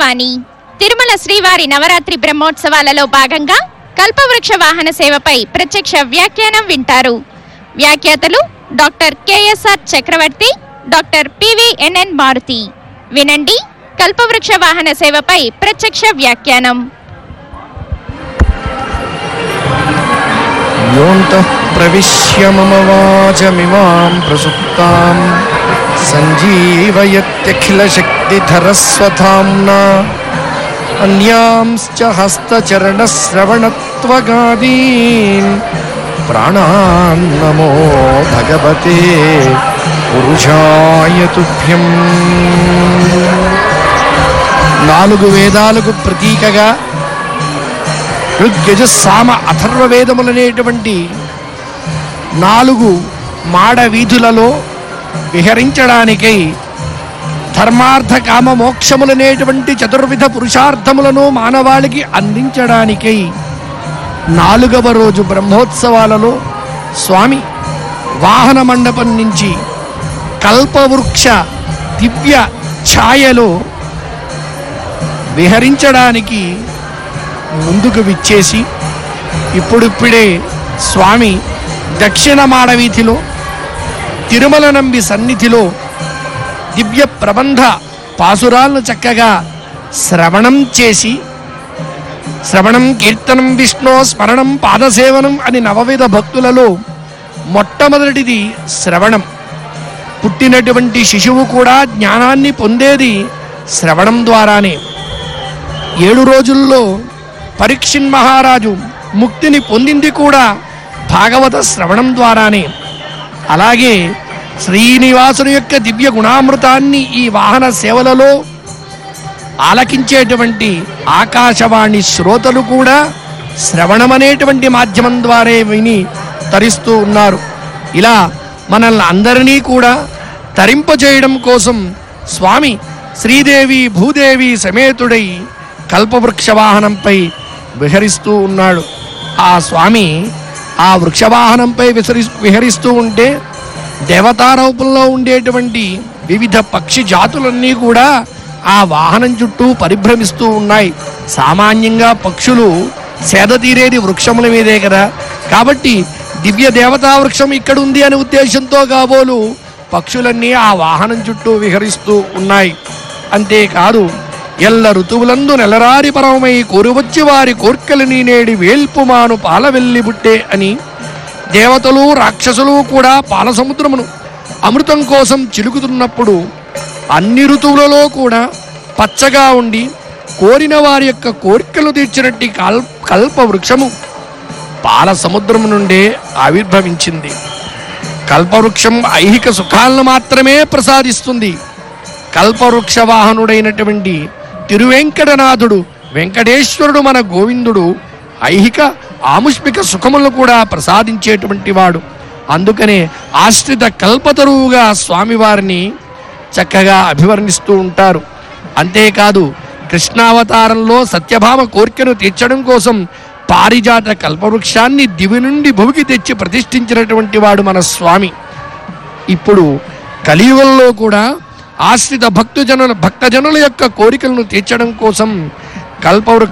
ఆకాశవాణి తిరుమల శ్రీవారి నవరాత్రి బ్రహ్మోత్సవాలలో భాగంగా కల్పవృక్ష వాహన సేవపై ప్రత్యక్ష వ్యాఖ్యానం వింటారు వ్యాఖ్యాతలు doctor KSR Chakravarthi doctor PVNN Maruthi వినండి కల్పవృక్ష వాహన సేవపై ప్రత్యక్ష వ్యాఖ్యానం योऽन्तः प्रविश्य मम वाचमिमां प्रसुप्तां सञ्जीवयत्यखिलशक्तिधरस्वधाम्ना अन्यांश्च हस्तचरणश्रवणत्वगादीन् प्राणान्नमो भगवते పురుషాయ తుభ్యం నాలుగు వేదాలకు ప్రతీకగా ఋగ్యజ సామ అథర్వ వేదములనేటువంటి నాలుగు మాడ వీధులలో విహరించడానికై ధర్మార్థ కామ మోక్షములనేటువంటి చతుర్విధ పురుషార్థములను మానవాళికి అందించడానికై నాలుగవ రోజు బ్రహ్మోత్సవాలలో స్వామి వాహన మండపం నుంచి కల్పవృక్ష దివ్య ఛాయలో విహరించడానికి ముందుకు విచ్చేసి ఇప్పుడిప్పుడే స్వామి దక్షిణ మాడవీధిలో తిరుమల నంబి సన్నిధిలో దివ్య ప్రబంధ పాసురాలను చక్కగా శ్రవణం చేసి శ్రవణం కీర్తనం విష్ణు స్మరణం పాదసేవనం అని నవవిధ భక్తులలో మొట్టమొదటిది శ్రవణం పుట్టినటువంటి శిశువు కూడా జ్ఞానాన్ని పొందేది శ్రవణం ద్వారానే ఏడు రోజుల్లో పరీక్షిన్ మహారాజు ముక్తిని పొందింది కూడా భాగవత శ్రవణం ద్వారానే అలాగే శ్రీనివాసుని యొక్క దివ్య గుణామృతాన్ని ఈ వాహన సేవలలో ఆలకించేటువంటి ఆకాశవాణి శ్రోతలు కూడా శ్రవణమనేటువంటి మాధ్యమం ద్వారా విని తరిస్తూ ఉన్నారు ఇలా మనల్ని అందరినీ కూడా తరింపజేయడం కోసం స్వామి శ్రీదేవి భూదేవి సమేతుడై కల్పవృక్ష వాహనంపై విహరిస్తూ ఉన్నాడు ఆ స్వామి ఆ వృక్షవాహనంపై విసరి విహరిస్తూ ఉంటే దేవతారూపంలో ఉండేటువంటి వివిధ పక్షి జాతులన్నీ కూడా ఆ వాహనం చుట్టూ పరిభ్రమిస్తూ ఉన్నాయి సామాన్యంగా పక్షులు సేద తీరేది వృక్షముల మీదే కదా కాబట్టి దివ్య దేవతా వృక్షం ఇక్కడ ఉంది అనే ఉద్దేశంతో కాబోలు పక్షులన్నీ ఆ వాహనం చుట్టూ విహరిస్తూ ఉన్నాయి అంతేకాదు ఎల్ల ఋతువులందు నెలరారి పరమమై కోరువచ్చి వారి కోర్కెలు నేడి వేల్పుమాను పాలవెల్లి బుట్టే అని దేవతలు రాక్షసులు కూడా పాల సముద్రమును అమృతం కోసం చిలుకుతున్నప్పుడు అన్ని ఋతువులలో కూడా పచ్చగా ఉండి కోరిన వారి యొక్క కోరికలు తీర్చినట్టి కల్ కల్ప వృక్షము పాల సముద్రం నుండే ఆవిర్భవించింది కల్పవృక్షం ఐహిక సుఖాలను మాత్రమే ప్రసాదిస్తుంది కల్పవృక్ష వాహనుడైనటువంటి తిరువెంకటనాథుడు వెంకటేశ్వరుడు మన గోవిందుడు ఐహిక ఆముష్మిక సుఖములను కూడా ప్రసాదించేటువంటి వాడు అందుకనే ఆశ్రిత కల్పతరువుగా స్వామివారిని చక్కగా అభివర్ణిస్తూ ఉంటారు అంతేకాదు కృష్ణావతారంలో సత్యభామ కోరికను తీర్చడం కోసం పారిజాత కల్పవృక్షాన్ని దివి నుండి భూమికి తెచ్చి ప్రతిష్ఠించినటువంటి వాడు మన స్వామి ఇప్పుడు కలియుగంలో కూడా ఆశ్రిత భక్తుజనుల భక్తజనుల యొక్క కోరికలను తీర్చడం కోసం కల్పవృక్ష